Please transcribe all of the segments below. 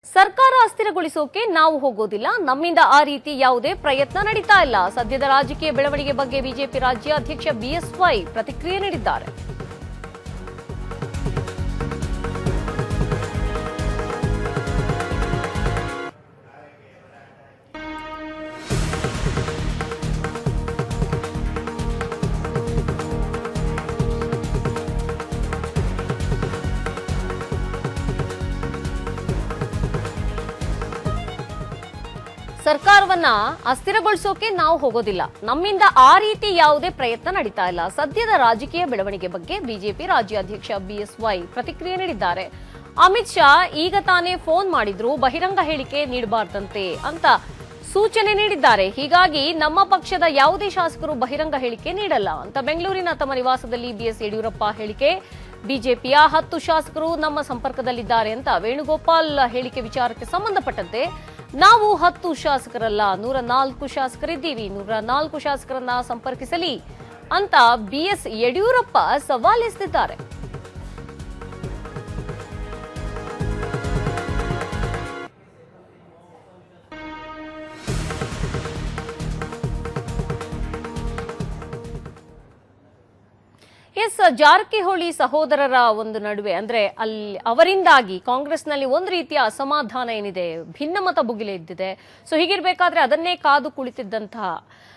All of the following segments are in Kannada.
ಸರ್ಕಾರ ಅಸ್ಥಿರಗೊಳಿಸೋಕೆ ನಾವು ಹೋಗೋದಿಲ್ಲ ನಮ್ಮಿಂದ ಆ ರೀತಿ ಯಾವುದೇ ಪ್ರಯತ್ನ ನಡೀತಾ ಇಲ್ಲ ಸದ್ಯದ ರಾಜಕೀಯ ಬೆಳವಣಿಗೆ ಬಗ್ಗೆ ಬಿಜೆಪಿ ರಾಜ್ಯಾಧ್ಯಕ್ಷ ಬಿಎಸ್ವೈ ಪ್ರತಿಕ್ರಿಯೆ ನೀಡಿದ್ದಾರೆ ಸರ್ಕಾರವನ್ನ ಅಸ್ಥಿರಗೊಳಿಸೋಕೆ ನಾವು ಹೋಗೋದಿಲ್ಲ ನಮ್ಮಿಂದ ಆ ರೀತಿ ಯಾವುದೇ ಪ್ರಯತ್ನ ನಡೀತಾ ಇಲ್ಲ ಸದ್ಯದ ರಾಜಕೀಯ ಬೆಳವಣಿಗೆ ಬಗ್ಗೆ ಬಿಜೆಪಿ ರಾಜ್ಯಾಧ್ಯಕ್ಷ ಬಿಎಸ್ವೈ ಪ್ರತಿಕ್ರಿಯೆ ನೀಡಿದ್ದಾರೆ ಅಮಿತ್ ಶಾ ಈಗ ತಾನೇ ಫೋನ್ ಮಾಡಿದ್ರು ಬಹಿರಂಗ ಹೇಳಿಕೆ ನೀಡಬಾರ್ದಂತೆ ಅಂತ ಸೂಚನೆ ನೀಡಿದ್ದಾರೆ ಹೀಗಾಗಿ ನಮ್ಮ ಪಕ್ಷದ ಯಾವುದೇ ಶಾಸಕರು ಬಹಿರಂಗ ಹೇಳಿಕೆ ನೀಡಲ್ಲ ಅಂತ ಬೆಂಗಳೂರಿನ ತಮ್ಮ ನಿವಾಸದಲ್ಲಿ ಬಿಎಸ್ ಯಡಿಯೂರಪ್ಪ ಹೇಳಿಕೆ ಬಿಜೆಪಿಯ ಹತ್ತು ಶಾಸಕರು ನಮ್ಮ ಸಂಪರ್ಕದಲ್ಲಿದ್ದಾರೆ ಅಂತ ವೇಣುಗೋಪಾಲ್ ಹೇಳಿಕೆ ವಿಚಾರಕ್ಕೆ ಸಂಬಂಧಪಟ್ಟಂತೆ ನಾವು ಹತ್ತು ಶಾಸಕರಲ್ಲ ನೂರ ನಾಲ್ಕು ಶಾಸಕರಿದ್ದೀವಿ ನೂರ ನಾಲ್ಕು ಶಾಸಕರನ್ನ ಸಂಪರ್ಕಿಸಲಿ ಅಂತ ಬಿಎಸ್ ಯಡಿಯೂರಪ್ಪ ಸವಾಲೆಸೆದಿದ್ದಾರೆ ಎಸ್ ಜಾರಕಿಹೊಳಿ ಸಹೋದರರ ಒಂದು ನಡುವೆ ಅಂದ್ರೆ ಅಲ್ಲಿ ಅವರಿಂದಾಗಿ ಕಾಂಗ್ರೆಸ್ನಲ್ಲಿ ಒಂದು ರೀತಿಯ ಅಸಮಾಧಾನ ಏನಿದೆ ಭಿನ್ನಮತ ಭುಗಿಲೆ ಇದ್ದಿದೆ ಸೊ ಹೀಗಿರ್ಬೇಕಾದ್ರೆ ಅದನ್ನೇ ಕಾದು ಕುಳಿತಿದ್ದಂತಹ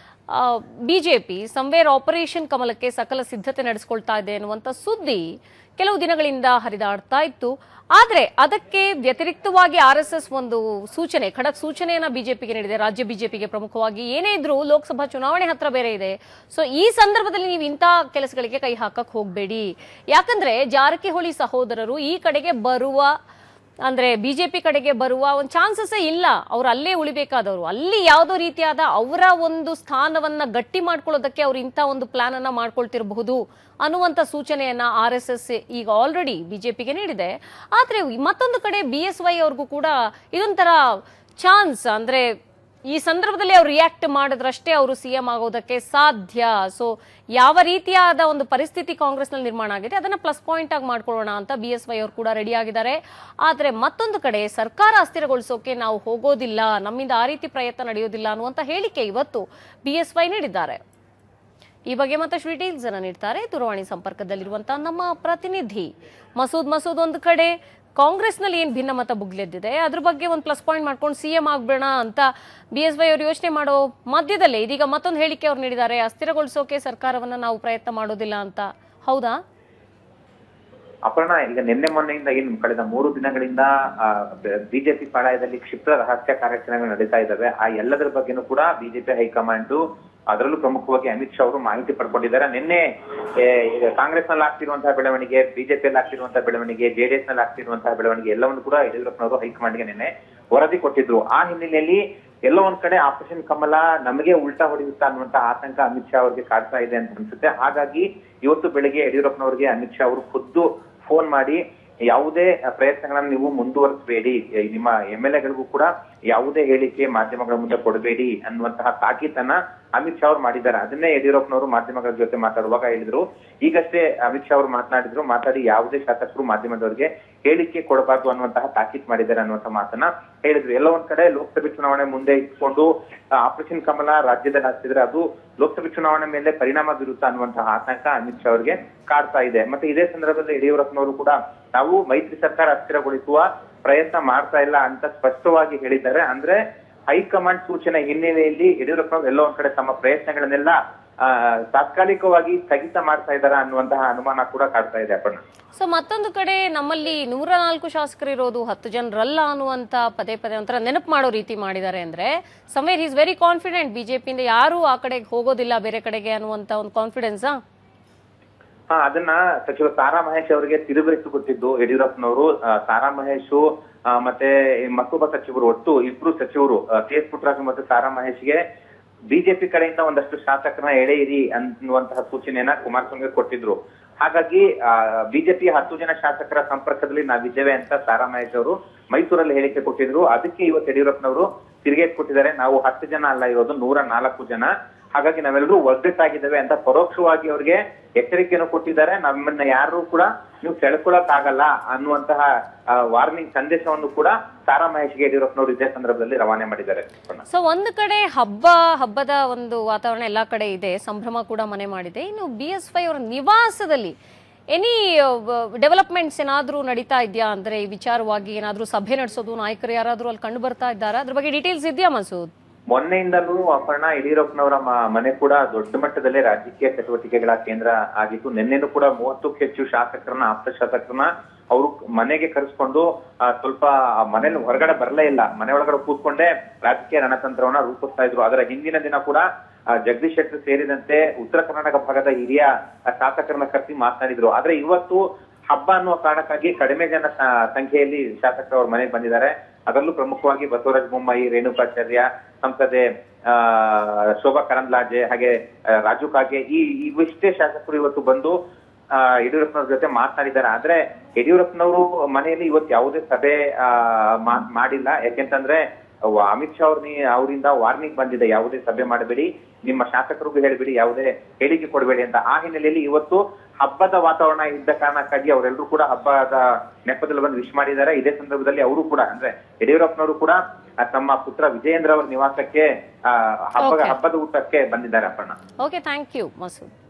ಬಿಜೆಪಿ ಸಂವೇರ್ ಆಪರೇಷನ್ ಕಮಲಕ್ಕೆ ಸಕಲ ಸಿದ್ಧತೆ ನಡೆಸಿಕೊಳ್ತಾ ಇದೆ ಅನ್ನುವಂಥ ಸುದ್ದಿ ಕೆಲವು ದಿನಗಳಿಂದ ಹರಿದಾಡ್ತಾ ಇತ್ತು ಆದ್ರೆ ಅದಕ್ಕೆ ವ್ಯತಿರಿಕ್ತವಾಗಿ ಆರ್ ಎಸ್ ಎಸ್ ಒಂದು ಸೂಚನೆ ಖಡಕ್ ಸೂಚನೆಯನ್ನ ಬಿಜೆಪಿಗೆ ನೀಡಿದೆ ರಾಜ್ಯ ಬಿಜೆಪಿಗೆ ಪ್ರಮುಖವಾಗಿ ಏನೇ ಇದ್ರೂ ಲೋಕಸಭಾ ಚುನಾವಣೆ ಹತ್ರ ಬೇರೆ ಇದೆ ಸೊ ಈ ಸಂದರ್ಭದಲ್ಲಿ ನೀವು ಇಂಥ ಕೆಲಸಗಳಿಗೆ ಕೈ ಹಾಕಕ್ ಹೋಗಬೇಡಿ ಯಾಕಂದ್ರೆ ಜಾರಕಿಹೊಳಿ ಸಹೋದರರು ಈ ಕಡೆಗೆ ಬರುವ ಅಂದ್ರೆ ಬಿಜೆಪಿ ಕಡೆಗೆ ಬರುವ ಒಂದು ಚಾನ್ಸಸ್ ಇಲ್ಲ ಅವ್ರು ಅಲ್ಲೇ ಉಳಿಬೇಕಾದವರು ಅಲ್ಲಿ ಯಾವುದೋ ರೀತಿಯಾದ ಅವರ ಒಂದು ಸ್ಥಾನವನ್ನ ಗಟ್ಟಿ ಮಾಡ್ಕೊಳ್ಳೋದಕ್ಕೆ ಅವ್ರು ಇಂಥ ಒಂದು ಪ್ಲಾನ್ ಅನ್ನ ಮಾಡ್ಕೊಳ್ತಿರಬಹುದು ಅನ್ನುವಂಥ ಸೂಚನೆಯನ್ನ ಆರ್ ಎಸ್ ಎಸ್ ಈಗ ಆಲ್ರೆಡಿ ಬಿಜೆಪಿಗೆ ನೀಡಿದೆ ಆದ್ರೆ ಮತ್ತೊಂದು ಕಡೆ ಬಿ ಎಸ್ ವೈ ಅವ್ರಿಗೂ ಕೂಡ ಇದೊಂಥರ ಚಾನ್ಸ್ ಅಂದ್ರೆ ಈ ಸಂದರ್ಭದಲ್ಲಿ ಅವ್ರು ರಿಯಾಕ್ಟ್ ಮಾಡಿದ್ರಷ್ಟೇ ಅವರು ಸಿಎಂ ಆಗೋದಕ್ಕೆ ಸಾಧ್ಯ ಸೊ ಯಾವ ರೀತಿಯಾದ ಒಂದು ಪರಿಸ್ಥಿತಿ ಕಾಂಗ್ರೆಸ್ನಲ್ಲಿ ನಿರ್ಮಾಣ ಆಗಿದೆ ಅದನ್ನ ಪ್ಲಸ್ ಪಾಯಿಂಟ್ ಆಗಿ ಮಾಡ್ಕೊಳ್ಳೋಣ ಅಂತ ಬಿ ಎಸ್ ವೈ ಅವರು ಕೂಡ ರೆಡಿ ಆಗಿದ್ದಾರೆ ಆದ್ರೆ ಮತ್ತೊಂದು ಕಡೆ ಸರ್ಕಾರ ಅಸ್ಥಿರಗೊಳಿಸೋಕೆ ನಾವು ಹೋಗೋದಿಲ್ಲ ನಮ್ಮಿಂದ ಆ ರೀತಿ ಪ್ರಯತ್ನ ನಡೆಯೋದಿಲ್ಲ ಅನ್ನುವಂತ ಹೇಳಿಕೆ ಇವತ್ತು ಬಿ ಎಸ್ ವೈ ನೀಡಿದ್ದಾರೆ ಈ ಬಗ್ಗೆ ಮತ್ತಷ್ಟು ಡೀಟೇಲ್ಸ್ ಅನ್ನ ನೀಡ್ತಾರೆ ದೂರವಾಣಿ ಸಂಪರ್ಕದಲ್ಲಿರುವಂತಹ ನಮ್ಮ ಪ್ರತಿನಿಧಿ ಮಸೂದ್ ಮಸೂದ್ ಒಂದು ಕಡೆ ಕಾಂಗ್ರೆಸ್ನಲ್ಲಿ ಏನ್ ಭಿನ್ನಮತ ಬುಗ್ಲೆದ್ದಿದೆ ಅದ್ರ ಬಗ್ಗೆ ಒಂದು ಪ್ಲಸ್ ಪಾಯಿಂಟ್ ಮಾಡ್ಕೊಂಡು ಸಿಎಂ ಆಗ್ಬೇಡ ಅಂತ ಬಿ ಎಸ್ ವೈ ಅವರು ಯೋಚನೆ ಮಾಡೋ ಮಧ್ಯದಲ್ಲೇ ಇದೀಗ ಮತ್ತೊಂದು ಹೇಳಿಕೆ ಅವ್ರು ನೀಡಿದ್ದಾರೆ ಅಸ್ಥಿರಗೊಳಿಸೋಕೆ ಸರ್ಕಾರವನ್ನ ನಾವು ಪ್ರಯತ್ನ ಮಾಡೋದಿಲ್ಲ ಅಂತ ಹೌದಾ ಅಪರ್ಣ ಈಗ ನಿನ್ನೆ ಮೊನ್ನೆಯಿಂದ ಏನು ಕಳೆದ ಮೂರು ದಿನಗಳಿಂದ ಬಿಜೆಪಿ ಪಾಳಯದಲ್ಲಿ ಕ್ಷಿಪ್ರ ರಹಸ್ಯ ಕಾರ್ಯಾಚರಣೆಗಳು ನಡೀತಾ ಇದ್ದಾವೆ ಆ ಎಲ್ಲದರ ಬಗ್ಗೆನೂ ಕೂಡ ಬಿಜೆಪಿ ಹೈಕಮಾಂಡ್ ಅದರಲ್ಲೂ ಪ್ರಮುಖವಾಗಿ ಅಮಿತ್ ಶಾ ಅವರು ಮಾಹಿತಿ ಪಡ್ಕೊಂಡಿದ್ದಾರೆ ನಿನ್ನೆ ಏ, ಈಗ ಕಾಂಗ್ರೆಸ್ ನಲ್ಲಿ ಆಗ್ತಿರುವಂತಹ ಬೆಳವಣಿಗೆ ಬಿಜೆಪಿಯಲ್ಲಿ ಆಗ್ತಿರುವಂತಹ ಬೆಳವಣಿಗೆ ಜೆಡಿಎಸ್ ನಲ್ಲಿ ಆಗ್ತಿರುವಂತಹ ಬೆಳವಣಿಗೆ ಎಲ್ಲವನ್ನು ಕೂಡ ಯಡಿಯೂರಪ್ಪನವರು ಹೈಕಮಾಂಡ್ಗೆ ನಿನ್ನೆ ವರದಿ ಕೊಟ್ಟಿದ್ರು ಆ ಹಿನ್ನೆಲೆಯಲ್ಲಿ ಎಲ್ಲೋ ಒಂದ್ ಕಡೆ ಆಪರೇಷನ್ ಕಮಲ ನಮಗೆ ಉಲ್ಟಾ ಹೊಡೆಯುತ್ತಾ ಅನ್ನುವಂತ ಆತಂಕ ಅಮಿತ್ ಶಾ ಅವರಿಗೆ ಕಾಡ್ತಾ ಇದೆ ಅಂತ ಅನ್ಸುತ್ತೆ ಹಾಗಾಗಿ ಇವತ್ತು ಬೆಳಿಗ್ಗೆ ಯಡಿಯೂರಪ್ಪನವರಿಗೆ ಅಮಿತ್ ಶಾ ಅವರು ಖುದ್ದು ಫೋನ್ ಮಾಡಿ ಯಾವುದೇ ಪ್ರಯತ್ನಗಳನ್ನ ನೀವು ಮುಂದುವರಿಸಬೇಡಿ ನಿಮ್ಮ ಎಂ ಎಲ್ ಎಗಳಿಗೂ ಕೂಡ ಯಾವುದೇ ಹೇಳಿಕೆ ಮಾಧ್ಯಮಗಳ ಮುಂದೆ ಕೊಡಬೇಡಿ ಅನ್ನುವಂತಹ ತಾಕೀತನ್ನ ಅಮಿತ್ ಶಾ ಅವರು ಮಾಡಿದ್ದಾರೆ ಅದನ್ನೇ ಯಡಿಯೂರಪ್ಪನವರು ಮಾಧ್ಯಮಗಳ ಜೊತೆ ಮಾತಾಡುವಾಗ ಹೇಳಿದ್ರು ಈಗಷ್ಟೇ ಅಮಿತ್ ಶಾ ಅವರು ಮಾತನಾಡಿದ್ರು ಮಾತಾಡಿ ಯಾವುದೇ ಶಾಸಕರು ಮಾಧ್ಯಮದವರಿಗೆ ಹೇಳಿಕೆ ಕೊಡಬಾರ್ದು ಅನ್ನುವಂತಹ ತಾಕೀತ್ ಮಾಡಿದ್ದಾರೆ ಅನ್ನುವಂತಹ ಮಾತನ್ನ ಹೇಳಿದ್ರು ಎಲ್ಲ ಒಂದ್ ಕಡೆ ಲೋಕಸಭೆ ಚುನಾವಣೆ ಮುಂದೆ ಇಟ್ಕೊಂಡು ಆಪರೇಷನ್ ಕಮಲ ರಾಜ್ಯದಲ್ಲಿ ಆಗ್ತಿದ್ರೆ ಅದು ಲೋಕಸಭೆ ಚುನಾವಣೆ ಮೇಲೆ ಪರಿಣಾಮ ಬೀರುತ್ತಾ ಅನ್ನುವಂತಹ ಆತಂಕ ಅಮಿತ್ ಶಾ ಅವರಿಗೆ ಕಾಡ್ತಾ ಇದೆ ಮತ್ತೆ ಇದೇ ಸಂದರ್ಭದಲ್ಲಿ ಯಡಿಯೂರಪ್ಪನವರು ಕೂಡ ನಾವು ಮೈತ್ರಿ ಸರ್ಕಾರ ಅಸ್ಥಿರಗೊಳಿಸುವ ಪ್ರಯತ್ನ ಮಾಡ್ತಾ ಇಲ್ಲ ಅಂತ ಸ್ಪಷ್ಟವಾಗಿ ಹೇಳಿದ್ದಾರೆ ಅಂದ್ರೆ ಹೈಕಮಾಂಡ್ ಸೂಚನೆ ಹಿನ್ನೆಲೆಯಲ್ಲಿ ಯಡಿಯೂರಪ್ಪನವರು ಎಲ್ಲೋ ಒಂದ್ ಕಡೆ ತಮ್ಮ ಪ್ರಯತ್ನಗಳನ್ನೆಲ್ಲ ಆ, ತಾತ್ಕಾಲಿಕವಾಗಿ ಸ್ಥಗಿತ ಮಾಡ್ತಾ ಇದ್ದಾರಾ ಅನ್ನುವಂತಹ ಅನುಮಾನ ಕೂಡ ಕಾಡ್ತಾ ಇದೆ ಅಪರ್ಣ ಸೊ ಮತ್ತೊಂದು ಕಡೆ ನಮ್ಮಲ್ಲಿ ನೂರ ನಾಲ್ಕು ಶಾಸಕರು ಇರೋದು ಹತ್ತು ಜನರಲ್ಲ ಅನ್ನುವಂತ ಪದೇ ಪದೇ ಒಂಥರ ನೆನಪು ಮಾಡೋ ರೀತಿ ಮಾಡಿದ್ದಾರೆ ಅಂದ್ರೆ ಸಮ್ವೇರ್ ಈಸ್ ವೆರಿ ಕಾನ್ಫಿಡೆಂಟ್ ಬಿಜೆಪಿಯಿಂದ ಯಾರು ಆ ಕಡೆಗೆ ಹೋಗೋದಿಲ್ಲ ಬೇರೆ ಕಡೆಗೆ ಅನ್ನುವಂತ ಒಂದು ಕಾನ್ಫಿಡೆನ್ಸಾ ಹಾ ಅದನ್ನ ಸಚಿವ ಸಾರಾ ಮಹೇಶ್ ಅವರಿಗೆ ತಿರುಗರಿಸಿ ಕೊಟ್ಟಿದ್ದು ಯಡಿಯೂರಪ್ಪನವರು ಆ, ಸಾರಾ ಮಹೇಶ್ ಆ, ಮತ್ತೆ ಈ ಮತ್ತೊಬ್ಬ ಸಚಿವರು ಒಟ್ಟು ಇಬ್ರು ಸಚಿವರು ಕೆ ಎಸ್ ಪುಟ್ಟರಾಜು ಮತ್ತು ಸಾರಾ ಮಹೇಶ್ಗೆ ಬಿಜೆಪಿ ಕಡೆಯಿಂದ ಒಂದಷ್ಟು ಶಾಸಕರನ್ನ ಎಳೆಯಿರಿ ಅನ್ನುವಂತಹ ಸೂಚನೆಯನ್ನ ಕುಮಾರಸ್ವಾಮಿ ಕೊಟ್ಟಿದ್ರು ಹಾಗಾಗಿ ಬಿಜೆಪಿ ಹತ್ತು ಜನ ಶಾಸಕರ ಸಂಪರ್ಕದಲ್ಲಿ ನಾವಿದ್ದೇವೆ ಅಂತ ಸಾರಾ ಮಹೇಶ್ ಅವರು ಮೈಸೂರಲ್ಲಿ ಹೇಳಿಕೆ ಕೊಟ್ಟಿದ್ರು ಅದಕ್ಕೆ ಇವತ್ತು ಯಡಿಯೂರಪ್ಪನವರು ತಿರುಗೇಟ್ ಕೊಟ್ಟಿದ್ದಾರೆ ನಾವು ಹತ್ತು ಜನ ಅಲ್ಲ ಇರೋದು ನೂರ ನಾಲ್ಕು ಜನ ಹಾಗಾಗಿ ನಾವೆಲ್ಲರೂ ಒಗ್ಗಟ್ಟಾಗಿದ್ದೇವೆ ಅಂತ ಪರೋಕ್ಷವಾಗಿ ಅವ್ರಿಗೆ ಎಚ್ಚರಿಕೆಯನ್ನು ಕೊಟ್ಟಿದ್ದಾರೆ ನಮ್ಮನ್ನ ಯಾರು ಕೂಡ ನೀವು ಸೆಳ್ಕೊಳಕ್ ಆಗಲ್ಲ ಅನ್ನುವಂತಹ ವಾರ್ನಿಂಗ್ ಸಂದೇಶವನ್ನು ಕೂಡ ತಾರಾ ಮಹೇಶ್ಗೆ ಯಡಿಯೂರಪ್ಪನವರು ಇದೇ ಸಂದರ್ಭದಲ್ಲಿ ರವಾನೆ ಮಾಡಿದ್ದಾರೆ ಅಪರ್ಣ. ಸೊ ಒಂದು ಕಡೆ ಹಬ್ಬ ಹಬ್ಬದ ಒಂದು ವಾತಾವರಣ ಎಲ್ಲಾ ಕಡೆ ಇದೆ ಸಂಭ್ರಮ ಕೂಡ ಮನೆ ಮಾಡಿದೆ ಇನ್ನು ಬಿ ಎಸ್ ವೈ ಅವರ ನಿವಾಸದಲ್ಲಿ ಎನಿ ಡೆವಲಪ್ಮೆಂಟ್ಸ್ ಏನಾದ್ರೂ ನಡೀತಾ ಇದೆಯಾ ಅಂದ್ರೆ ಈ ವಿಚಾರವಾಗಿ ಏನಾದ್ರೂ ಸಭೆ ನಡೆಸೋದು ನಾಯಕರು ಯಾರಾದ್ರೂ ಅಲ್ಲಿ ಕಂಡು ಬರ್ತಾ ಇದ್ದಾರಾ ಅದ್ರ ಬಗ್ಗೆ ಡೀಟೇಲ್ಸ್ ಇದೆಯಾ ಮಸೂದ್ ಮೊನ್ನೆಯಿಂದಲೂ ಅಪರ್ಣ ಯಡಿಯೂರಪ್ಪನವರ ಮ- ಮನೆ ಕೂಡ ದೊಡ್ಡ ಮಟ್ಟದಲ್ಲೇ ರಾಜಕೀಯ ಚಟುವಟಿಕೆಗಳ ಕೇಂದ್ರ ಆಗಿತ್ತು ನಿನ್ನೆನೂ ಕೂಡ ಮೂವತ್ತಕ್ಕೂ ಹೆಚ್ಚು ಶಾಸಕರನ್ನ ಆಪ್ತ ಶಾಸಕರನ್ನ ಅವರು ಮನೆಗೆ ಕರೆಸ್ಕೊಂಡು ಆ, ಸ್ವಲ್ಪ ಆ ಮನೇಲಿ ಹೊರಗಡೆ ಬರಲೇ ಇಲ್ಲ ಮನೆ ಒಳಗಡೆ ಕೂತ್ಕೊಂಡೇ ರಾಜಕೀಯ ರಣತಂತ್ರವನ್ನ ರೂಪಿಸ್ತಾ ಇದ್ರು ಅದರ ಹಿಂದಿನ ದಿನ ಕೂಡ ಆ, ಜಗದೀಶ್ ಶೆಟ್ಟರ್ ಸೇರಿದಂತೆ ಉತ್ತರ ಕರ್ನಾಟಕ ಭಾಗದ ಹಿರಿಯ ಆ, ಶಾಸಕರನ್ನ ಕರೆಸಿ ಮಾತನಾಡಿದ್ರು ಆದ್ರೆ ಇವತ್ತು ಹಬ್ಬ ಅನ್ನುವ ಕಾರಣಕ್ಕಾಗಿ ಕಡಿಮೆ ಜನ ಸ- ಸಂಖ್ಯೆಯಲ್ಲಿ ಶಾಸಕರು ಅವ್ರ ಮನೆಗೆ ಬಂದಿದ್ದಾರೆ ಅದರಲ್ಲೂ ಪ್ರಮುಖವಾಗಿ ಬಸವರಾಜ ಬೊಮ್ಮಾಯಿ ರೇಣುಕಾಚಾರ್ಯ ಸಂಸದೆ ಆ ಶೋಭಾ ಕರಂದ್ಲಾಜೆ ಹಾಗೆ ಆ, ರಾಜು ಕಾಗೆ ಈ ಇವಿಷ್ಟೇ ಶಾಸಕರು ಇವತ್ತು ಬಂದು ಆ ಯಡಿಯೂರಪ್ಪನವ್ರ ಜೊತೆ ಮಾತನಾಡಿದ್ದಾರೆ ಆದ್ರೆ ಯಡಿಯೂರಪ್ಪನವರು ಮನೆಯಲ್ಲಿ ಇವತ್ತು ಯಾವುದೇ ಸಭೆ ಆ ಮಾ- ಮಾಡಿಲ್ಲ ಯಾಕೆಂತಂದ್ರೆ ಅವ್ ಅಮಿತ್ ಶಾ ಅವ್ರ ಅವರಿಂದ ವಾರ್ನಿಂಗ್ ಬಂದಿದೆ ಯಾವುದೇ ಸಭೆ ಮಾಡಬೇಡಿ ನಿಮ್ಮ ಶಾಸಕರಿಗೂ ಹೇಳ್ಬೇಡಿ ಯಾವುದೇ ಹೇಳಿಕೆ ಕೊಡಬೇಡಿ ಅಂತ ಆ ಹಿನ್ನೆಲೆಯಲ್ಲಿ ಇವತ್ತು ಹಬ್ಬದ ವಾತಾವರಣ ಇದ್ದ ಕಾರಣಕ್ಕಾಗಿ ಅವರೆಲ್ಲರೂ ಕೂಡ ಹಬ್ಬದ ನೆಪದಲ್ಲಿ ಬಂದು ವಿಶ್ ಮಾಡಿದ್ದಾರೆ ಇದೇ ಸಂದರ್ಭದಲ್ಲಿ ಅವರು ಕೂಡ ಅಂದ್ರೆ ಯಡಿಯೂರಪ್ಪನವರು ಕೂಡ ಆ, ತಮ್ಮ ಪುತ್ರ ವಿಜಯೇಂದ್ರ ಅವರ ನಿವಾಸಕ್ಕೆ ಆ ಹಬ್ಬ Okay. ಹಬ್ಬದ ಊಟಕ್ಕೆ ಬಂದಿದ್ದಾರೆ Appanna okay thank you Masood